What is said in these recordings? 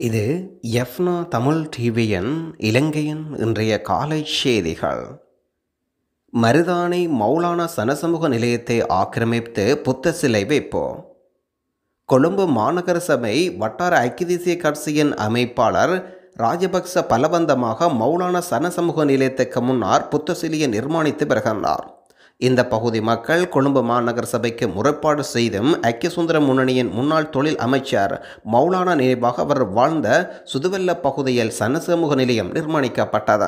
இது எஃப்னா தமிழ் டிவியின் இலங்கையின் இன்றைய காலை செய்திகள் மருதானை மௌலானா சனசமூக நிலையத்தை ஆக்கிரமித்து புத்த சிலை வைப்போ கொழும்பு மாநகர சபை வட்டார ஐக்கிய தேசிய கட்சியின் அமைப்பாளர் ராஜபக்ச பலவந்தமாக மௌலானா சனசமூக நிலையத்துக்கு முன்னர் புத்த சிலையை நிர்மாணித்து வருகின்றார் இந்த பகுதி மக்கள் கொழும்பு மாநகர சபைக்கு முறைப்பாடு செய்தும் ஐக்கிய சுந்தர முன்னணியின் முன்னாள் தொழில் அமைச்சர் மௌலானா நினைவாக அவர் வாழ்ந்த சுதுவெல்ல பகுதியில் சனசமூக நிலையம் நிர்மாணிக்கப்பட்டது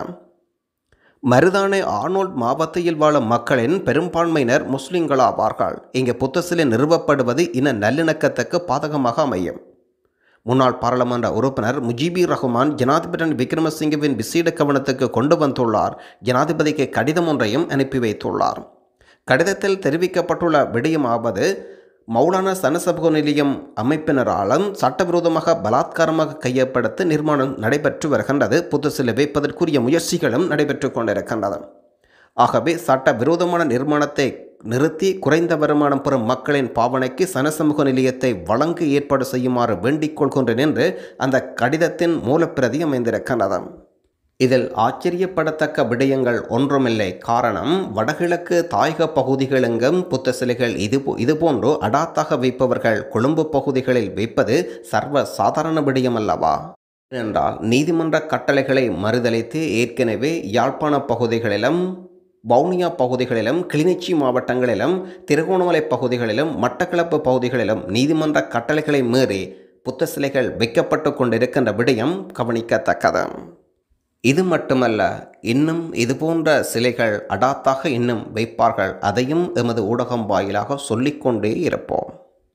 மருதானை ஆர்னோல்ட் மாவட்டத்தில் வாழும் மக்களின் பெரும்பான்மையினர் முஸ்லிம்களாவார்கள் இங்கு புத்த சிலை நிறுவப்படுவது இன நல்லிணக்கத்துக்கு பாதகமாக அமையும் முன்னாள் பாராளுமன்ற உறுப்பினர் முஜிபுர் ரஹ்மான் ஜனாதிபதி விக்ரமசிங்கவின் விசேட கவனத்துக்கு கொண்டு வந்துள்ளார் ஜனாதிபதிக்கு கடிதம் ஒன்றையும் அனுப்பி வைத்துள்ளார் கடிதத்தில் தெரிவிக்கப்பட்டுள்ள விடயமாவது மௌலானா சனசபக நிலையம் அமைப்பினராலும் சட்டவிரோதமாக பலாத்காரமாக கையப்படுத்தி நிர்மாணம் நடைபெற்று வருகின்றது புது சிலை வைப்பதற்குரிய முயற்சிகளும் நடைபெற்று கொண்டிருக்கின்றது ஆகவே சட்ட விரோதமான நிர்மாணத்தை நிறுத்தி குறைந்த வருமானம் பெறும் மக்களின் பாவனைக்கு சனசமூக நிலையத்தை வழங்க ஏற்பாடு செய்யுமாறு வேண்டிக் கொள்கின்றேன் என்று அந்த கடிதத்தின் மூலப்பிரதி அமைந்திருக்கின்றது இதில் ஆச்சரியப்படத்தக்க விடயங்கள் ஒன்றுமில்லை காரணம் வடகிழக்கு தாயக பகுதிகளெங்கும் புத்த சிலைகள் இது இதுபோன்று அடாத்தாக வைப்பவர்கள் கொழும்பு பகுதிகளில் வைப்பது சர்வ சாதாரண விடயம் அல்லவா ஏனென்றால் நீதிமன்ற கட்டளைகளை மறுதளித்து ஏற்கனவே யாழ்ப்பாண பகுதிகளிலும் வவுனியா பகுதிகளிலும் கிளிநொச்சி மாவட்டங்களிலும் திருகோணமலை பகுதிகளிலும் மட்டக்களப்பு பகுதிகளிலும் நீதிமன்ற கட்டளைகளை மீறி புத்த சிலைகள் வைக்கப்பட்டு கொண்டிருக்கின்ற விடயம் கவனிக்கத்தக்கது இது மட்டுமல்ல இன்னும் இதுபோன்ற சிலைகள் அடாத்தாக இன்னும் வைப்பார்கள் அதையும் எமது ஊடகம் வாயிலாக சொல்லிக்கொண்டே இருப்போம்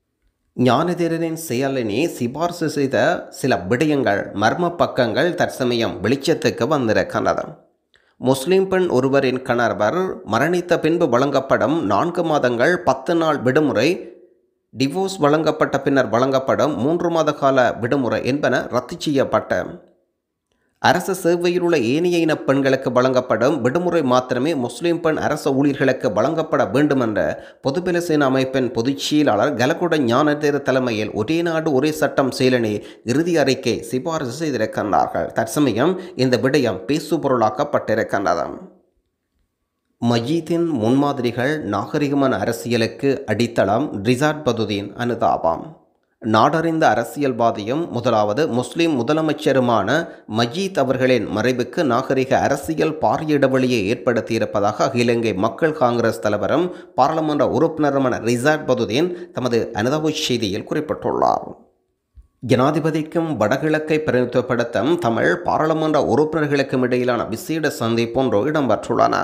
ஞானதேரனின் செயலினே சிபார்சு செய்த சில விடயங்கள் மர்ம பக்கங்கள் தற்சமயம் வெளிச்சத்துக்கு வந்திருக்கின்றது முஸ்லிம் பெண் ஒருவரின் கணவர் மரணித்த பின்பு வழங்கப்படும் நான்கு மாதங்கள் பத்து நாள் விடுமுறை டிவோர்ஸ் வழங்கப்பட்ட பின்னர் வழங்கப்படும் மூன்று மாத கால விடுமுறை என்பன ரத்து செய்யப்பட்ட அரசு சேவையில் உள்ள ஏனைய இன பெண்களுக்கு வழங்கப்படும் விடுமுறை மாத்திரமே முஸ்லிம் பெண் அரசு ஊழியர்களுக்கு வழங்கப்பட வேண்டும் என்ற பொதுபல சேனா அமைப்பின் பொதுச் செயலாளர் கலகுட ஞானதேர தலைமையில் ஒரே நாடு ஒரே சட்டம் செயலணி இறுதி அறிக்கை சிபாரிசு செய்திருக்கின்றார்கள் தற்சமயம் இந்த விடயம் பேசுபொருளாக்கப்பட்டிருக்கின்றது மஜீத்தின் முன்மாதிரிகள் நாகரிகமான அரசியலுக்கு அடித்தளம் ரிசார்ட் பதுதீன் அனுதாபம் நாடறிந்த அரசியல்வாதியும் முதலாவது முஸ்லிம் முதலமைச்சருமான மஜீத் அவர்களின் மறைவுக்கு நாகரிக அரசியல் பாரிய இடைவெளியை ஏற்படுத்தியிருப்பதாக இலங்கை மக்கள் காங்கிரஸ் தலைவரும் பாராளுமன்ற உறுப்பினருமான ரிசார்ட் பதுதீன் தமது அனுதாப செய்தியில் குறிப்பிட்டுள்ளார் ஜனாதிபதிக்கும் வடகிழக்கை பிரதிநிதித்துவப்படுத்தும் தமிழ் பாராளுமன்ற உறுப்பினர்களுக்கும் இடையிலான விசேட சந்திப்பொன்று இடம்பெற்றுள்ளன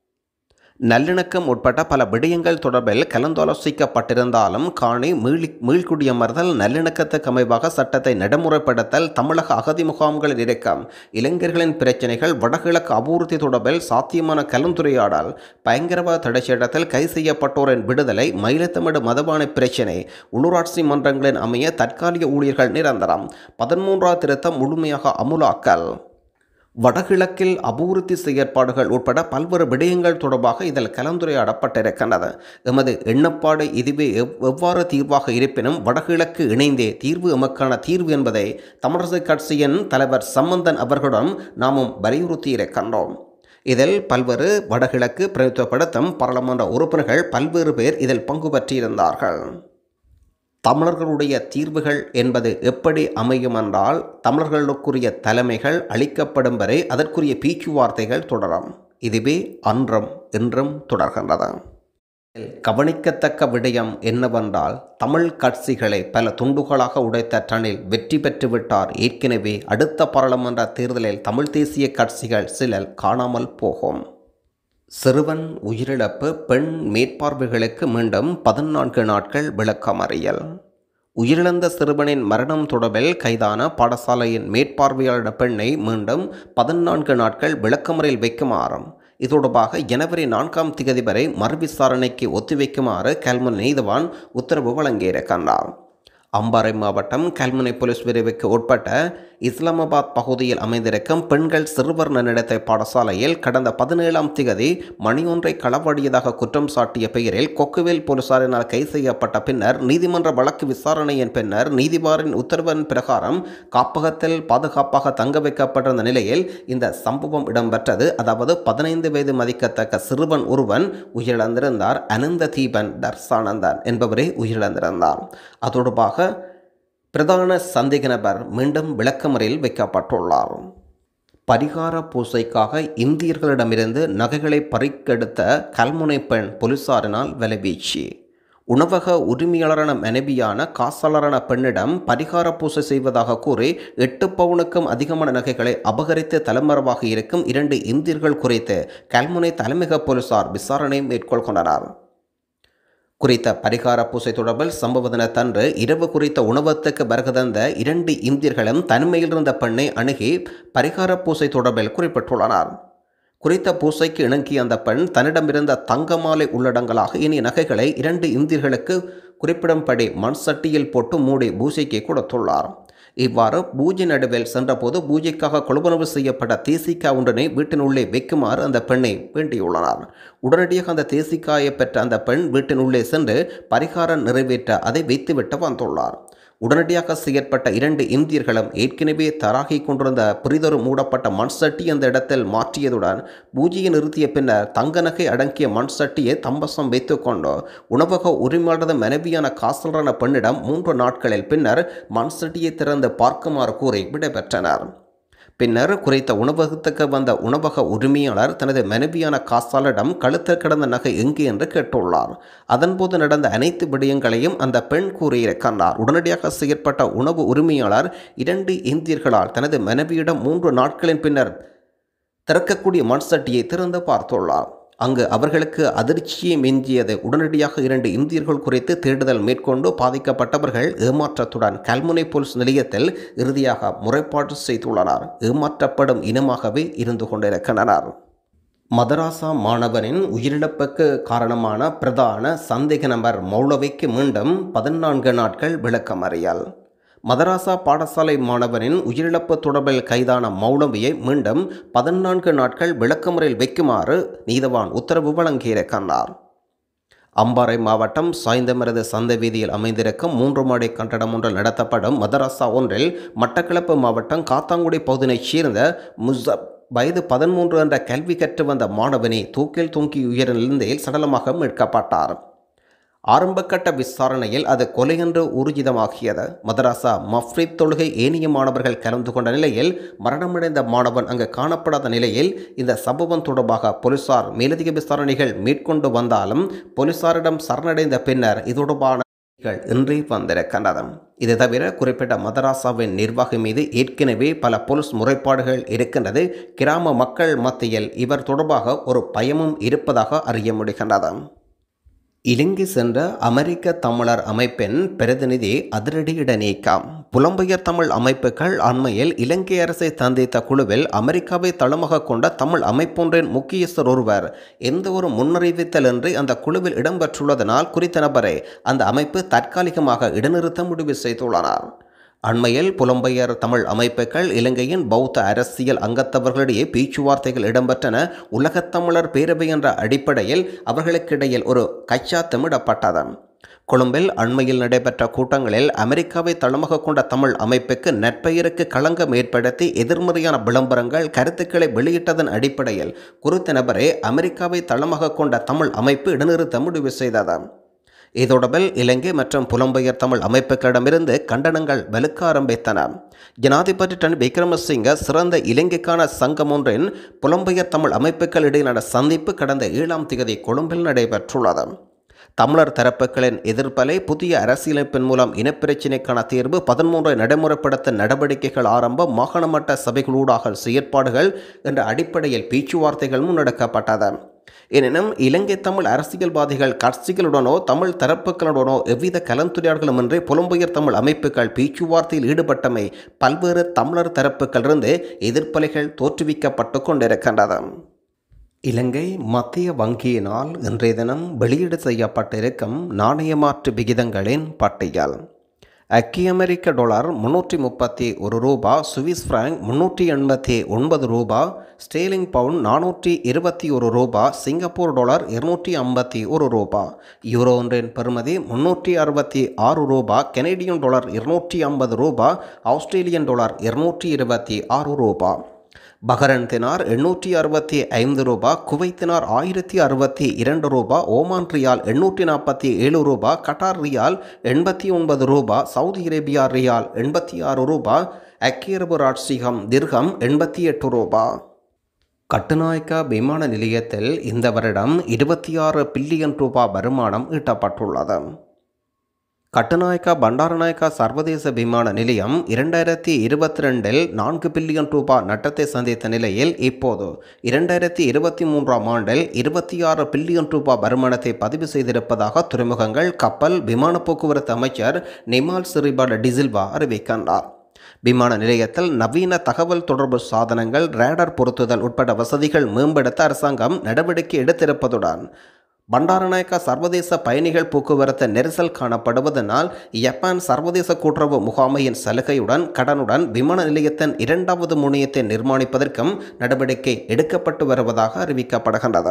நல்லிணக்கம் உட்பட்ட பல விடயங்கள் தொடர்பில் கலந்தாலோசிக்கப்பட்டிருந்தாலும் காணி மீளி மீள்குடியமர்தல் நல்லிணக்கத்துக்கு அமைவாக சட்டத்தை நடைமுறைப்படுத்தல் தமிழக அகதி முகாம்களில் இருக்கும் இளைஞர்களின் பிரச்சினைகள் வடகிழக்கு அபிவிருத்தி தொடர்பில் சாத்தியமான கலந்துரையாடல் பயங்கரவாத தடைச்சட்டத்தில் கைது செய்யப்பட்டோரின் விடுதலை மயிலத்தமிடு மதபான பிரச்சினை உள்ளூராட்சி மன்றங்களின் அமைய தற்காலிக ஊழியர்கள் நிரந்தரம் பதிமூன்றாவது திருத்தம் முழுமையாக அமுலாக்கல் வடகிழக்கில் அபிவிருத்தி செயற்பாடுகள் உட்பட பல்வேறு விடயங்கள் தொடர்பாக இதில் கலந்துரையாடப்பட்டிருக்கின்றது எமது எண்ணப்பாடு இதுவே எவ் எவ்வாறு தீர்வாக இருப்பினும் வடகிழக்கு இணைந்தே தீர்வு எமக்கான தீர்வு என்பதை தமிழரசு கட்சியின் தலைவர் சம்பந்தன் அவர்களிடம் நாமும் வலியுறுத்தி இருக்கின்றோம் இதில் பல்வேறு வடகிழக்கு பிரதித்துவப்படுத்தும் பாராளுமன்ற உறுப்பினர்கள் பல்வேறு பேர் இதில் பங்கு பற்றியிருந்தார்கள் தமிழர்களுடைய தீர்வுகள் என்பது எப்படி அமையும் என்றால் தமிழர்களுக்குரிய தலைமைகள் அளிக்கப்படும் வரை அதற்குரிய பேச்சுவார்த்தைகள் தொடரும் இதுவே அன்றும் இன்றும் தொடர்கின்றது கவனிக்கத்தக்க விடயம் என்னவென்றால் தமிழ் கட்சிகளை பல துண்டுகளாக உடைத்த டனில் வெற்றி பெற்றுவிட்டார் ஏற்கனவே அடுத்த பாராளுமன்ற தேர்தலில் தமிழ் தேசிய கட்சிகள் சிலர் காணாமல் போகும் சிறுவன் உயிரிழப்பு பெண் மேற்பார்வைகளுக்கு மீண்டும் பதினான்கு நாட்கள் விளக்கமறியல் உயிரிழந்த சிறுவனின் மரணம் தொடர்பில் கைதான பாடசாலையின் மேற்பார்வையாளர் பெண்ணை மீண்டும் பதினான்கு நாட்கள் விளக்கமறையில் வைக்குமாறும் இது தொடர்பாக ஜனவரி நான்காம் திகதி வரை மறுவிசாரணைக்கு ஒத்திவைக்குமாறு கல்முன் நீதவான் உத்தரவு வழங்கியிருக்கின்றார் அம்பாறை மாவட்டம் கல்முனை போலீஸ் பிரிவுக்கு உட்பட்ட இஸ்லாமாபாத் பகுதியில் அமைந்திருக்கும் பெண்கள் சிறுவர் நன்னடத்தை பாடசாலையில் கடந்த பதினேழாம் திகதி மணியொன்றை களவாடியதாக குற்றம் சாட்டிய பெயரில் கொக்குவேல் போலீசாரினால் கைது செய்யப்பட்ட பின்னர் நீதிமன்ற வழக்கு விசாரணையின் பின்னர் நீதிபதியின் உத்தரவின் பிரகாரம் காப்பகத்தில் பாதுகாப்பாக தங்க வைக்கப்பட்டிருந்த நிலையில் இந்த சம்பவம் இடம்பெற்றது அதாவது பதினைந்து வயது மதிக்கத்தக்க சிறுவன் ஒருவன் உயிரிழந்திருந்தார் அனந்த தீபன் தர்சானந்தன் என்பவரே உயிரிழந்திருந்தார் அது தொடர்பாக பிரதான சந்தேக நபர் மீண்டும் விளக்கமறையில் வைக்கப்பட்டுள்ளார் பரிகார பூசைக்காக இந்தியர்களிடமிருந்து நகைகளை பறிக்கெடுத்த கல்முனை பெண் போலீசாரினால் விலைவீச்சு உணவக உரிமையாளரான மனைவியான காசாளரான பெண்ணிடம் பரிகார பூசை செய்வதாக கூறி எட்டு பவுனுக்கும் அதிகமான நகைகளை அபகரித்து தலைமறைவாக இருக்கும் இரண்டு இந்தியர்கள் குறித்து கல்முனை தலைமையக போலீசார் விசாரணை மேற்கொள்கின்றனர் குறித்த பரிகார பூசை தொடர்பில் சம்பவ தினத்தன்று இரவு குறித்த உணவகத்துக்கு வருகை தந்த இரண்டு இந்தியர்களும் தனிமையில் இருந்த பெண்ணை அணுகி பரிகார பூசை தொடர்பில் குறிப்பிட்டுள்ளனர் குறித்த பூசைக்கு இணங்கிய அந்த பெண் தன்னிடமிருந்த தங்க மாலை உள்ளடங்களாக இனி நகைகளை இரண்டு இந்தியர்களுக்கு குறிப்பிடும்படி மண் சட்டியில் போட்டு மூடி பூஜைக்கு கொடுத்துள்ளார் இவ்வாறு பூஜை நடுவில் சென்றபோது பூஜைக்காக கொள்வனவு செய்யப்பட்ட தேசிக்கா ஒன்றினை வீட்டின் உள்ளே வைக்குமாறு அந்த பெண்ணை வேண்டியுள்ளனர் உடனடியாக அந்த தேசிக்காயை பெற்ற அந்த பெண் வீட்டின் உள்ளே சென்று பரிகாரம் நிறைவேற்ற அதை வைத்துவிட்டு வந்துள்ளார் உடனடியாக செயற்பட்ட இரண்டு இந்தியர்களும் ஏற்கனவே தராகி கொண்டிருந்த பிரிதொரு மூடப்பட்ட மண் சட்டி அந்த இடத்தில் மாற்றியதுடன் பூஜையை நிறுத்திய பின்னர் தங்க நகை அடங்கிய மண் சட்டியை தம்பசம் வைத்துக்கொண்டு உணவக உரிமையாளரது மனைவியான காசலரான பெண்ணிடம் மூன்று நாட்களில் பின்னர் மண் சட்டியை திறந்து பார்க்குமாறு கூறி விடைபெற்றனர் பின்னர் குறித்த உணவகத்துக்கு வந்த உணவக உரிமையாளர் தனது மனைவியான காசாலிடம் கழுத்தில் கிடந்த நகை எங்கே என்று கேட்டுள்ளார் அதன்போது நடந்த அனைத்து விடயங்களையும் அந்த பெண் கூறியிருக்கின்றார் உடனடியாக செயற்பட்ட உணவு உரிமையாளர் இரண்டு இந்தியர்களால் தனது மனைவியிடம் மூன்று நாட்களின் பின்னர் திறக்கக்கூடிய மண் சட்டியை திறந்து பார்த்துள்ளார் அங்கு அவர்களுக்கு அதிர்ச்சியை மிஞ்சியது உடனடியாக இரண்டு இந்தியர்கள் குறித்து தேடுதல் மேற்கொண்டு பாதிக்கப்பட்டவர்கள் ஏமாற்றத்துடன் கல்முனை போலீஸ் நிலையத்தில் இறுதியாக முறைப்பாடு செய்துள்ளனர் ஏமாற்றப்படும் இனமாகவே இருந்து கொண்டிருக்கின்றனர் மதராசா மாணவனின் உயிரிழப்புக்கு காரணமான பிரதான சந்தேக நபர் மௌலவிக்கு மீண்டும் பதினான்கு நாட்கள் விளக்கமறியல் மதராசா பாடசாலை மாணவனின் உயிரிழப்பு தொடர்பில் கைதான மௌலவியை மீண்டும் பதினான்கு நாட்கள் விளக்கமுறையில் வைக்குமாறு நீதவான் உத்தரவு வழங்கியிருக்கின்றார் அம்பாறை மாவட்டம் சாய்ந்தமரது சந்தை வீதியில் அமைந்திருக்கும் மூன்று மாடி கட்டடம் ஒன்றில் நடத்தப்படும் மதரசா ஒன்றில் மட்டக்களப்பு மாவட்டம் காத்தாங்குடி பகுதியைச் சேர்ந்த முசப் வயது பதிமூன்று என்ற கல்வி கற்று வந்த மாணவனை தூக்கில் தூங்கி உயர நிலையில் சடலமாக மீட்கப்பட்டார் ஆரம்பகட்ட விசாரணையில் அது கொலை என்று ஊர்ஜிதமாகியது மதராசா மஃப்ரீத் தொழுகை ஏனைய மாணவர்கள் கலந்து கொண்ட நிலையில் மரணமடைந்த மாணவன் அங்கு காணப்படாத நிலையில் இந்த சம்பவம் தொடர்பாக போலீசார் மேலதிக விசாரணைகள் மேற்கொண்டு வந்தாலும் போலீசாரிடம் சரணடைந்த பின்னர் இது தொடர்பான இன்றி வந்திருக்கின்றது இது தவிர குறிப்பிட்ட மதராசாவின் நிர்வாகம் மீது ஏற்கனவே பல போலீஸ் முறைப்பாடுகள் இருக்கின்றது கிராம மக்கள் மத்தியில் இவர் தொடர்பாக ஒரு பயமும் இருப்பதாக அறிய முடிகின்றது இலங்கை சென்ற அமெரிக்க தமிழர் அமைப்பின் பிரதிநிதி அதிரடியிட நீக்கம் புலம்பெயர் தமிழ் அமைப்புகள் அண்மையில் இலங்கை அரசை சந்தித்த குழுவில் அமெரிக்காவை தளமாக கொண்ட தமிழ் அமைப்பொன்றின் முக்கியஸ்தர் ஒருவர் எந்த ஒரு முன்னறிவித்தல் இன்றி அந்த குழுவில் இடம்பெற்றுள்ளதனால் குறித்த நபரை அந்த அமைப்பு தற்காலிகமாக இடைநிறுத்த முடிவு செய்துள்ளனர் அண்மையில் புலம்பெயர் தமிழ் அமைப்புகள் இலங்கையின் பௌத்த அரசியல் அங்கத்தவர்களிடையே பேச்சுவார்த்தைகள் இடம்பெற்றன உலகத்தமிழர் பேரவை என்ற அடிப்படையில் அவர்களுக்கிடையில் ஒரு கச்சாத்தமிடப்பட்டது கொழும்பில் அண்மையில் நடைபெற்ற கூட்டங்களில் அமெரிக்காவை தளமாக கொண்ட தமிழ் அமைப்புக்கு நற்பெயருக்கு களங்கம் ஏற்படுத்தி எதிர்மறையான விளம்பரங்கள் கருத்துக்களை வெளியிட்டதன் அடிப்படையில் குறித்த நபரை அமெரிக்காவை தளமாக கொண்ட தமிழ் அமைப்பு இடைநிறுத்த முடிவு செய்தது இதோடபில் இலங்கை மற்றும் புலம்பெயர் தமிழ் அமைப்புகளிடமிருந்து கண்டனங்கள் வலுக்க ஆரம்பித்தன ஜனாதிபதி டன் விக்ரமசிங்க சிறந்த இலங்கைக்கான சங்கம் ஒன்றின் புலம்பெயர் தமிழ் அமைப்புகள் இடையிலான சந்திப்பு கடந்த ஏழாம் தேதி கொழும்பில் நடைபெற்றுள்ளது தமிழர் தரப்புகளின் எதிர்ப்பலை புதிய அரசியலமைப்பின் மூலம் இனப்பிரச்சினைக்கான தீர்வு பதிமூன்றை நடைமுறைப்படுத்த நடவடிக்கைகள் ஆரம்பம் மாகாண மட்ட சபைகளூடாக செயற்பாடுகள் என்ற அடிப்படையில் பேச்சுவார்த்தைகள் முன்னெடுக்கப்பட்டது எனினும் இலங்கை தமிழ் அரசியல்வாதிகள் கட்சிகளுடனோ தமிழ் தரப்புகளுடனோ எவ்வித கலந்துரையாடலுமின்றி புலம்பெயர் தமிழ் அமைப்புகள் பேச்சுவார்த்தையில் ஈடுபட்டமை பல்வேறு தமிழர் தரப்புகளிலிருந்து எதிர்ப்பலைகள் தோற்றுவிக்கப்பட்டு கொண்டிருக்கின்றது இலங்கை மத்திய வங்கியினால் இன்றைய தினம் வெளியீடு செய்யப்பட்டிருக்கும் நாணய மாற்று விகிதங்களின் பட்டியல் ஐக்கிய அமெரிக்க டாலர் முன்னூற்றி முப்பத்தி ஒரு ரூபா சுவிஸ் பிராங்க் முன்னூற்றி எண்பத்தி ஒன்பது ரூபா ஸ்டேலிங் பவுண்ட் நானூற்றி இருபத்தி ஒரு ரூபா சிங்கப்பூர் டாலர் இருநூற்றி ஐம்பத்தி ஒரு ரூபா யூரோ ஒன்றின் பெறுமதி முன்னூற்றி அறுபத்தி ஆறு ரூபா கெனடியன் டாலர் இருநூற்றி ஐம்பது ரூபா ஆஸ்திரேலியன் டாலர் இருநூற்றி இருபத்தி ஆறு ரூபா பஹரன் தினார் எண்ணூற்றி அறுபத்தி ஐந்து ரூபா குவைத்தினார் ஆயிரத்தி அறுபத்தி இரண்டு ரூபா ஓமான் ரியால் எண்ணூற்றி நாற்பத்தி ஏழு ரூபா கட்டார் ரியால் எண்பத்தி ஒன்பது ரூபா சவுதி அரேபியா ரியால் எண்பத்தி ஆறு ரூபா ஐக்கிய அரபு ராட்சிகம் திர்கம் எண்பத்தி எட்டு ரூபா கட்டுநாயக்கா விமான நிலையத்தில் இந்த வருடம் இருபத்தி ஆறு பில்லியன் ரூபாய் வருமானம் ஈட்டப்பட்டுள்ளது கட்டுநாயக்கா பண்டாரநாயக்கா சர்வதேச விமான நிலையம் இரண்டாயிரத்தி இருபத்தி ரெண்டில் நான்கு பில்லியன் ரூபாய் நட்டத்தை சந்தித்த நிலையில் இப்போது இரண்டாயிரத்தி இருபத்தி மூன்றாம் ஆண்டில் இருபத்தி ஆறு பில்லியன் ரூபாய் வருமானத்தை பதிவு செய்திருப்பதாக துறைமுகங்கள் கப்பல் விமான போக்குவரத்து அமைச்சர் நிமால் சிறிபாட டிசில்வா அறிவிக்கின்றார் விமான நிலையத்தில் நவீன தகவல் தொடர்பு சாதனங்கள் ரேடர் பொருத்துதல் உட்பட வசதிகள் மேம்படுத்த அரசாங்கம் நடவடிக்கை எடுத்திருப்பதுடன் பண்டாரநாயக்கா சர்வதேச பயணிகள் போக்குவரத்து நெரிசல் காணப்படுவதனால் ஜப்பான் சர்வதேச கூட்டுறவு முகாமையின் சலுகையுடன் கடனுடன் விமான நிலையத்தின் இரண்டாவது முனையத்தை நிர்மாணிப்பதற்கும் நடவடிக்கை எடுக்கப்பட்டு வருவதாக அறிவிக்கப்படுகின்றது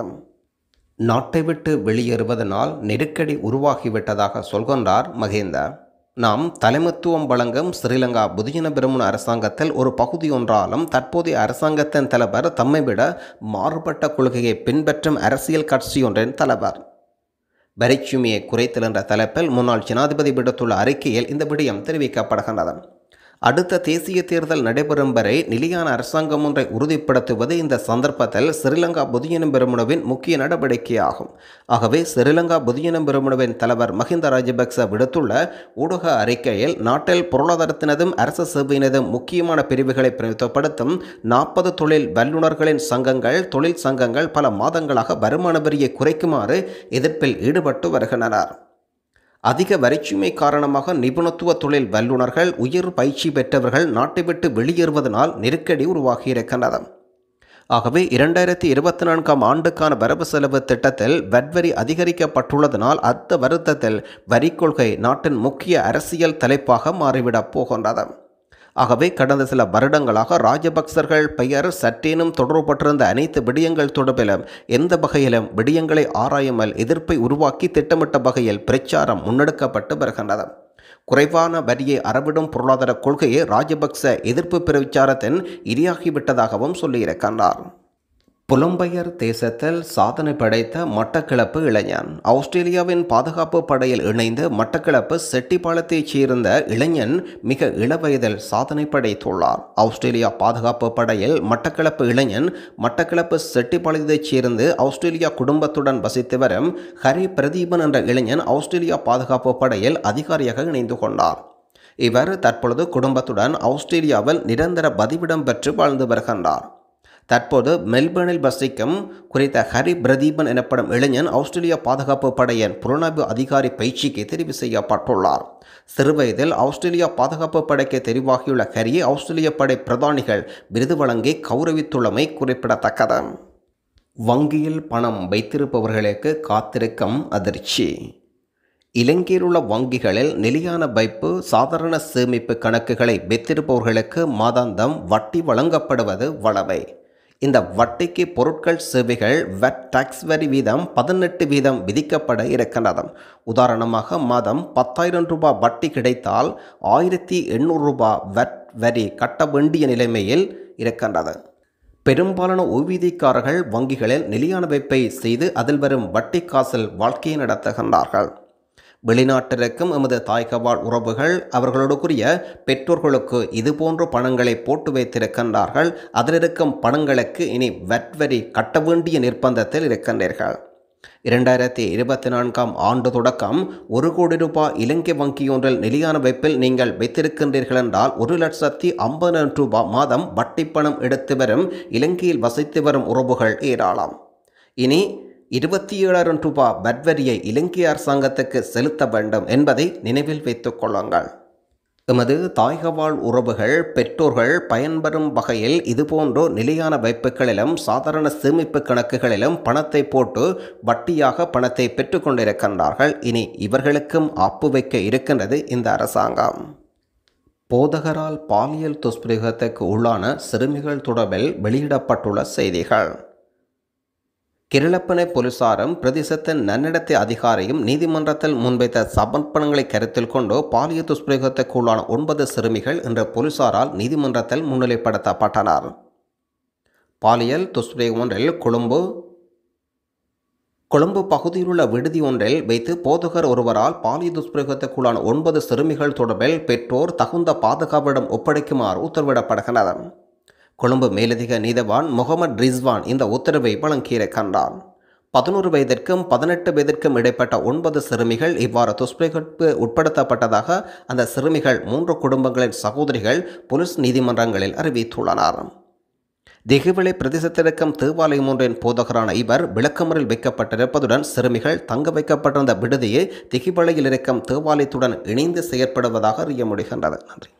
நாட்டை விட்டு வெளியேறுவதனால் நெருக்கடி உருவாகிவிட்டதாக சொல்கின்றார் மகேந்தா நாம் தலைமத்துவம் வழங்கும் ஸ்ரீலங்கா புதியன பெருமன அரசாங்கத்தில் ஒரு பகுதி ஒன்றாலும் தற்போதைய அரசாங்கத்தின் தலைவர் தம்மை விட மாறுபட்ட கொள்கையை பின்பற்றும் அரசியல் கட்சியொன்றின் தலைவர் வரிச்சுமையை குறைத்தல் என்ற தலைப்பில் முன்னாள் ஜனாதிபதி விடுத்துள்ள அறிக்கையில் இந்த விடயம் தெரிவிக்கப்படுகின்றது அடுத்த தேசிய தேர்தல் நடைபெறும் வரை நிலையான அரசாங்கம் ஒன்றை உறுதிப்படுத்துவது இந்த சந்தர்ப்பத்தில் ஸ்ரீலங்கா பொதுஜன பெருமுனவின் முக்கிய நடவடிக்கையாகும் ஆகவே ஸ்ரீலங்கா பொதுஜன பெருமுனவின் தலைவர் மஹிந்த ராஜபக்ச விடுத்துள்ள ஊடக அறிக்கையில் நாட்டில் பொருளாதாரத்தினதும் அரசு சேவையினதும் முக்கியமான பிரிவுகளை பிரதிநிதித்துவப்படுத்தும் நாற்பது தொழில் வல்லுநர்களின் சங்கங்கள் தொழில் சங்கங்கள் பல மாதங்களாக வருமான வரியை குறைக்குமாறு எதிர்ப்பில் ஈடுபட்டு வருகின்றனர் அதிக வரிச்சுமை காரணமாக நிபுணத்துவ தொழில் வல்லுநர்கள் உயர் பயிற்சி பெற்றவர்கள் நாட்டை விட்டு வெளியேறுவதனால் நெருக்கடி உருவாகியிருக்கின்றது ஆகவே இரண்டாயிரத்தி இருபத்தி நான்காம் ஆண்டுக்கான வரவு செலவு திட்டத்தில் வட்வரி அதிகரிக்கப்பட்டுள்ளதனால் அந்த வருத்தத்தில் வரி கொள்கை நாட்டின் முக்கிய அரசியல் தலைப்பாக மாறிவிடப் போகின்றது ஆகவே கடந்த சில வருடங்களாக ராஜபக்சர்கள் பெயர் சற்றேனும் தொடர்பட்டிருந்த அனைத்து விடயங்கள் தொடர்பிலும் எந்த வகையிலும் விடயங்களை ஆராயாமல் எதிர்ப்பை உருவாக்கி திட்டமிட்ட வகையில் பிரச்சாரம் முன்னெடுக்கப்பட்டு வருகின்றது குறைவான வரியை அறவிடும் பொருளாதார கொள்கையை ராஜபக்ச எதிர்ப்பு பிரச்சாரத்தின் இரையாகிவிட்டதாகவும் சொல்லியிருக்கின்றார் புலம்பெயர் தேசத்தில் சாதனை படைத்த மட்டக்களப்பு இளைஞன் ஆஸ்திரேலியாவின் பாதுகாப்பு படையில் இணைந்து மட்டக்களப்பு செட்டிப்பாளத்தைச் சேர்ந்த இளைஞன் மிக இளவயதில் சாதனை படைத்துள்ளார் ஆஸ்திரேலியா பாதுகாப்பு படையில் மட்டக்களப்பு இளைஞன் மட்டக்களப்பு செட்டிப்பாளையத்தைச் சேர்ந்து ஆஸ்திரேலியா குடும்பத்துடன் வசித்து வரும் ஹரி பிரதீபன் என்ற இளைஞன் ஆஸ்திரேலியா பாதுகாப்பு படையில் அதிகாரியாக இணைந்து கொண்டார் இவர் தற்பொழுது குடும்பத்துடன் ஆஸ்திரேலியாவில் நிரந்தர பதிவிடம் பெற்று வாழ்ந்து வருகின்றார் தற்போது மெல்பர்னில் வசிக்கும் குறித்த ஹரி பிரதீபன் எனப்படும் இளைஞன் ஆஸ்திரேலியா பாதுகாப்பு படையின் புலனாய்வு அதிகாரி பயிற்சிக்கு தெரிவு செய்யப்பட்டுள்ளார் சிறுவயதில் ஆஸ்திரேலியா பாதுகாப்பு படைக்கு தெரிவாகியுள்ள ஹரியை ஆஸ்திரேலிய படை பிரதானிகள் விருது வழங்கி கௌரவித்துள்ளமை குறிப்பிடத்தக்கது வங்கியில் பணம் வைத்திருப்பவர்களுக்கு காத்திருக்கும் அதிர்ச்சி இலங்கையில் உள்ள வங்கிகளில் நிலையான வைப்பு சாதாரண சேமிப்பு கணக்குகளை வைத்திருப்பவர்களுக்கு மாதாந்தம் வட்டி வழங்கப்படுவது வளவை இந்த வட்டிக்கு பொருட்கள் சேவைகள் வெட் டாக்ஸ் வரி வீதம் பதினெட்டு வீதம் விதிக்கப்பட இருக்கின்றது உதாரணமாக மாதம் பத்தாயிரம் ரூபாய் வட்டி கிடைத்தால் ஆயிரத்தி எண்ணூறு ரூபாய் வெட் வரி கட்ட வேண்டிய நிலைமையில் இருக்கின்றது பெரும்பாலான ஓய்வூதியக்காரர்கள் வங்கிகளில் நிலையான வைப்பை செய்து அதில் வரும் வட்டி காசில் வாழ்க்கையை நடத்துகின்றார்கள் வெளிநாட்டிற்கும் எமது தாய்கவாழ் உறவுகள் அவர்களோடுக்குரிய பெற்றோர்களுக்கு இதுபோன்ற பணங்களை போட்டு வைத்திருக்கின்றார்கள் அதில் இருக்கும் பணங்களுக்கு இனி வரி கட்ட வேண்டிய நிர்பந்தத்தில் இருக்கின்றீர்கள் இரண்டாயிரத்தி இருபத்தி நான்காம் ஆண்டு தொடக்கம் ஒரு கோடி ரூபாய் இலங்கை வங்கியொன்றில் நிலையான வைப்பில் நீங்கள் வைத்திருக்கின்றீர்கள் என்றால் ஒரு லட்சத்தி ஐம்பதாயிரம் ரூபாய் மாதம் வட்டி பணம் எடுத்து வரும் இலங்கையில் வசித்து வரும் உறவுகள் ஏராளம் இனி இருபத்தி ஏழாயிரம் ரூபாய் வட்வரியை இலங்கை அரசாங்கத்துக்கு செலுத்த வேண்டும் என்பதை நினைவில் வைத்துக் கொள்ளுங்கள் எமது தாயகவாழ் உறவுகள் பெற்றோர்கள் பயன்பெறும் வகையில் இதுபோன்ற நிலையான வைப்புகளிலும் சாதாரண சேமிப்பு கணக்குகளிலும் பணத்தை போட்டு வட்டியாக பணத்தை பெற்றுக்கொண்டிருக்கின்றார்கள் இனி இவர்களுக்கும் ஆப்பு வைக்க இருக்கின்றது இந்த அரசாங்கம் போதகரால் பாலியல் துஷ்பிரயோகத்துக்கு உள்ளான சிறுமிகள் தொடர்பில் வெளியிடப்பட்டுள்ள செய்திகள் கிருளப்பனை போலீசாரும் பிரதேசத்தின் நன்னடத்தை அதிகாரியும் நீதிமன்றத்தில் முன்வைத்த சமர்ப்பணங்களை கருத்தில் கொண்டு பாலியல் துஷ்பிரயோகத்துக்கு உள்ளான ஒன்பது சிறுமிகள் இன்று போலீசாரால் நீதிமன்றத்தில் முன்னிலைப்படுத்தப்பட்டனர் பாலியல் துஷ்பிரயோகம் ஒன்றில் கொழும்பு கொழும்பு பகுதியில் உள்ள விடுதி ஒன்றில் வைத்து போதகர் ஒருவரால் பாலியல் துஷ்பிரயோகத்துக்குள்ளான ஒன்பது சிறுமிகள் தொடர்பில் பெற்றோர் தகுந்த பாதுகாப்பிடம் ஒப்படைக்குமாறு உத்தரவிடப்படுகிறது கொழும்பு மேலதிக நீதவான் முகமது ரிஸ்வான் இந்த உத்தரவை வழங்கியிருக்கின்றார் பதினோரு வயதிற்கும் பதினெட்டு வயதிற்கும் இடைப்பட்ட ஒன்பது சிறுமிகள் இவ்வாறு துஷ்பிரயோகத்துக்கு உட்படுத்தப்பட்டதாக அந்த சிறுமிகள் மூன்று குடும்பங்களின் சகோதரிகள் போலீஸ் நீதிமன்றங்களில் அறிவித்துள்ளனர் திகுவிளை பிரதேசத்திற்கும் தேவாலயம் ஒன்றின் போதகரான இவர் விளக்கமறில் வைக்கப்பட்டிருப்பதுடன் சிறுமிகள் தங்க வைக்கப்பட்டிருந்த விடுதியை திகிவளையில் இருக்கும் தேவாலயத்துடன் இணைந்து செயற்படுவதாக அறிய முடிகின்றது நன்றி